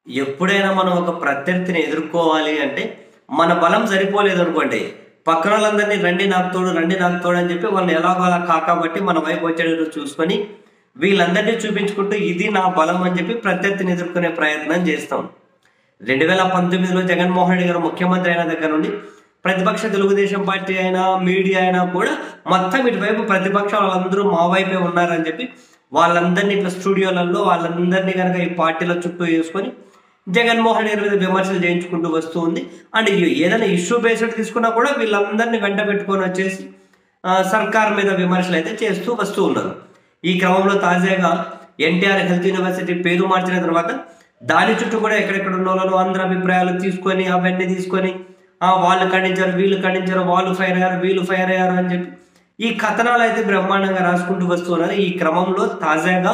ఎప్పుడైనా మనం ఒక ప్రత్యర్థిని ఎదుర్కోవాలి అంటే మన బలం సరిపోలేదు అనుకోండి పక్కన వాళ్ళందరినీ రండి నాకు తోడు రండి నాకు తోడు అని చెప్పి వాళ్ళని ఎలాగో అలా కాకబట్టి మన వైపు వచ్చేటట్టు చూసుకొని వీళ్ళందరినీ చూపించుకుంటూ ఇది నా బలం అని చెప్పి ప్రత్యర్థిని ఎదుర్కొనే ప్రయత్నం చేస్తాం రెండు వేల పంతొమ్మిదిలో జగన్మోహన్ రెడ్డి గారు ముఖ్యమంత్రి అయిన దగ్గర నుండి ప్రతిపక్ష తెలుగుదేశం పార్టీ అయినా మీడియా అయినా కూడా మొత్తం ఇటువైపు ప్రతిపక్ష వాళ్ళందరూ మా వైపే ఉన్నారని చెప్పి వాళ్ళందరినీ ఇట్లా స్టూడియోలలో వాళ్ళందరినీ కనుక ఈ పార్టీల చుట్టూ వేసుకొని జగన్మోహన్ రెడ్డి గారి మీద విమర్శలు చేయించుకుంటూ వస్తూ ఉంది అండ్ ఈ ఏదైనా ఇష్యూ బేస్డ్ తీసుకున్నా కూడా వీళ్ళందరినీ వెంట పెట్టుకొని వచ్చేసి ఆ, సర్కార్ మీద విమర్శలు అయితే చేస్తూ వస్తూ ఉన్నారు ఈ క్రమంలో తాజాగా ఎన్టీఆర్ హెల్త్ యూనివర్సిటీ పేరు మార్చిన తర్వాత దాని చుట్టూ కూడా ఎక్కడెక్కడ ఉన్న వాళ్ళు అందరి అభిప్రాయాలు తీసుకొని అవన్నీ తీసుకొని ఆ వాళ్ళు ఖండించారు వీళ్ళు ఖండించారు వాళ్ళు ఫైర్ అయ్యారు వీళ్ళు ఫైర్ అయ్యారు అని చెప్పి ఈ కథనాలు అయితే బ్రహ్మాండంగా రాసుకుంటూ వస్తూ ఉన్నారు ఈ క్రమంలో తాజాగా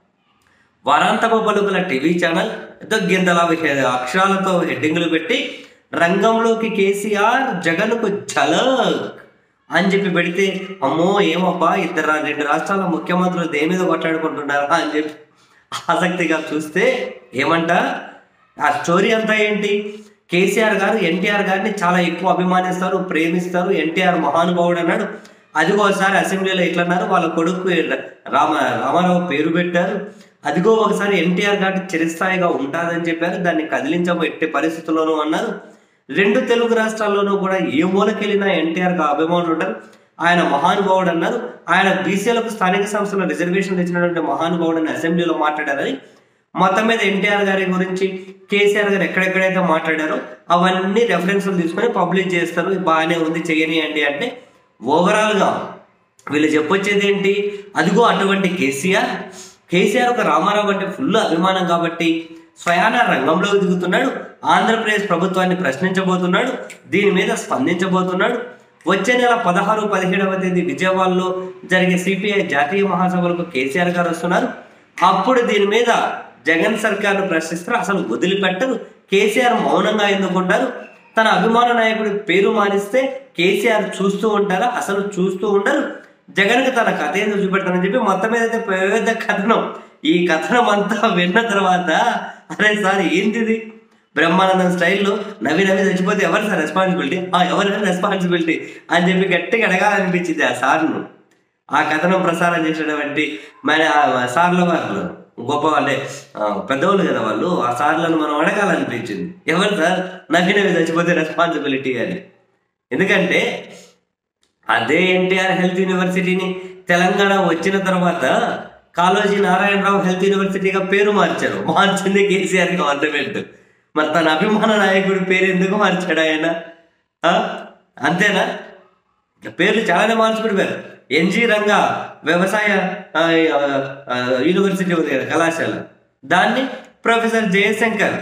వారాంతపు పలుకుల టీవీ ఛానల్ ఎంతో గింతల విషయ- అక్షరాలతో హెడ్డింగ్లు పెట్టి రంగంలోకి కేసీఆర్ జగన్కు ఝలక్ అని చెప్పి పెడితే అమ్మో ఏమబ్బా ఇద్దరు రా- రెండు రాష్ట్రాల ముఖ్యమంత్రులు దేని మీద కొట్లాడుకుంటున్నారా అని చెప్పి ఆసక్తిగా చూస్తే ఏమంట ఆ స్టోరీ అంతా ఏంటి కేసీఆర్ గారు ఎన్టీఆర్ గారిని చాలా ఎక్కువ అభిమానిస్తారు ప్రేమిస్తారు ఎన్టీఆర్ మహానుభావుడు అన్నాడు అదిగో ఒకసారి అసెంబ్లీలో ఇట్లా అన్నారు వాళ్ళ కొడుకు రామ రామారావు పేరు పెట్టారు అదిగో ఒకసారి ఎన్టీఆర్ గారి చిరస్థాయిగా ఉంటుందని చెప్పారు దాన్ని కదిలించము ఎట్టి పరిస్థితుల్లోనూ అన్నారు రెండు తెలుగు రాష్ట్రాల్లోనూ కూడా ఏ మూలకెళ్ళినా ఎన్టీఆర్ గా అభిమానులు ఉంటారు ఆయన మహానుభావుడు అన్నారు ఆయన బీసీలకు స్థానిక సంస్థల రిజర్వేషన్ ఇచ్చినటువంటి మహానుభావుడు అని అసెంబ్లీలో మాట్లాడారని మొత్తం మీద ఎన్టీఆర్ గారి గురించి కేసీఆర్ గారు ఎక్కడెక్కడైతే మాట్లాడారో అవన్నీ రెఫరెన్స్లు తీసుకొని పబ్లిష్ చేస్తారు బాగానే ఉంది చేయనియండి అంటే ఓవరాల్ గా వీళ్ళు చెప్పొచ్చేది ఏంటి అదిగో అటువంటి కేసీఆర్ కేసీఆర్ ఒక రామారావు అంటే ఫుల్ అభిమానం కాబట్టి స్వయాన రంగంలోకి దిగుతున్నాడు ఆంధ్రప్రదేశ్ ప్రభుత్వాన్ని ప్రశ్నించబోతున్నాడు దీని మీద స్పందించబోతున్నాడు వచ్చే నెల పదహారు పదిహేడవ తేదీ విజయవాడలో జరిగే సిపిఐ జాతీయ మహాసభలకు కేసీఆర్ గారు వస్తున్నారు అప్పుడు దీని మీద జగన్ సర్కార్ను ప్రశ్నిస్తారు అసలు వదిలిపెట్టరు కేసీఆర్ మౌనంగా ఎందుకుంటారు తన అభిమాన నాయకుడి పేరు మారిస్తే కేసీఆర్ చూస్తూ ఉంటారా అసలు చూస్తూ ఉండరు జగన్కి తన కథ ఏందో చూపెడతానని చెప్పి మొత్తం మీద అయితే పెద్ద కథనం ఈ కథనం అంతా విన్న తర్వాత అరే సార్ ఏంటిది బ్రహ్మానందం స్టైల్లో నవ్వి నవ్వి చచ్చిపోతే ఎవరు సార్ రెస్పాన్సిబిలిటీ ఆ ఎవరైనా రెస్పాన్సిబిలిటీ అని చెప్పి గట్టిగా అడగాలనిపించింది ఆ సార్ను ఆ కథనం ప్రసారం చేసినటువంటి మన ఆ సార్ల వాళ్ళు గొప్ప వాళ్ళే ఆ, పెద్దవాళ్ళు కదా వాళ్ళు ఆ సార్లను మనం అడగాలనిపించింది ఎవరు సార్ నవ్వి నవ్వి చచ్చిపోతే రెస్పాన్సిబిలిటీ అని ఎందుకంటే అదే ఎన్టీఆర్ హెల్త్ యూనివర్సిటీని తెలంగాణ వచ్చిన తర్వాత కాళోజీ నారాయణరావు హెల్త్ యూనివర్సిటీగా పేరు మార్చారు మార్చింది కేసీఆర్ గవర్నమెంట్ మరి తన అభిమాన నాయకుడి పేరు ఎందుకు మార్చాడు ఆయన ఆ? అంతేనా ఇట్లా పేర్లు చాలానే మార్చుకుంటున్నారు ఎన్జి రంగా వ్యవసాయ ఆ, ఆ, ఆ, యూనివర్సిటీ ఉంది కదా కళాశాల దాన్ని ప్రొఫెసర్ జయశంకర్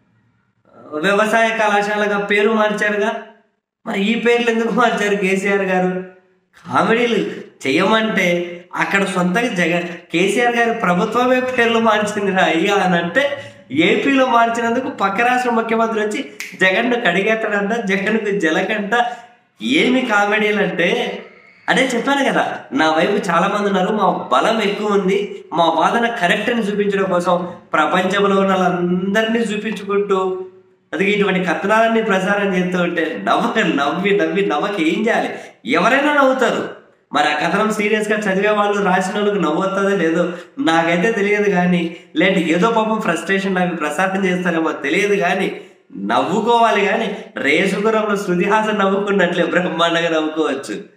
వ్యవసాయ కళాశాలగా పేరు మార్చారుగా మరి ఈ పేర్లు ఎందుకు మార్చారు కేసీఆర్ గారు కామెడీలు చెయ్యమంటే అక్కడ సొంతంగా జగన్ కేసీఆర్ గారి ప్రభుత్వమే పేర్లు మార్చింది రా అయ్యా అని అంటే ఏపీలో మార్చినందుకు పక్క రాష్ట్ర ముఖ్యమంత్రి వచ్చి జగన్ను కడిగెత్తడంట జగన్కు జలకంట ఏమి కామెడీలు అంటే అదే చెప్పాను కదా నా వైపు చాలా మంది ఉన్నారు మా బలం ఎక్కువ ఉంది మా వాదన కరెక్ట్ అని చూపించడం కోసం ప్రపంచంలో ఉన్న వాళ్ళందరినీ చూపించుకుంటూ అది ఇటువంటి కథనాలన్నీ ప్రసారం చేస్తూ ఉంటే నవ్వక నవ్వి నవ్వి నవ్వక ఏం చేయాలి ఎవరైనా నవ్వుతారు మరి ఆ కథనం సీరియస్ గా చదివే వాళ్ళు రాసిన వాళ్ళకి నవ్వుతుందో లేదో నాకైతే తెలియదు కానీ లేదంటే ఏదో పాపం ఫ్రస్ట్రేషన్ అవి ప్రసారం చేస్తారేమో తెలియదు కానీ నవ్వుకోవాలి కానీ రేసుగురంలో శృతిహాసన్ నవ్వుకున్నట్లే బ్రహ్మాండంగా నవ్వుకోవచ్చు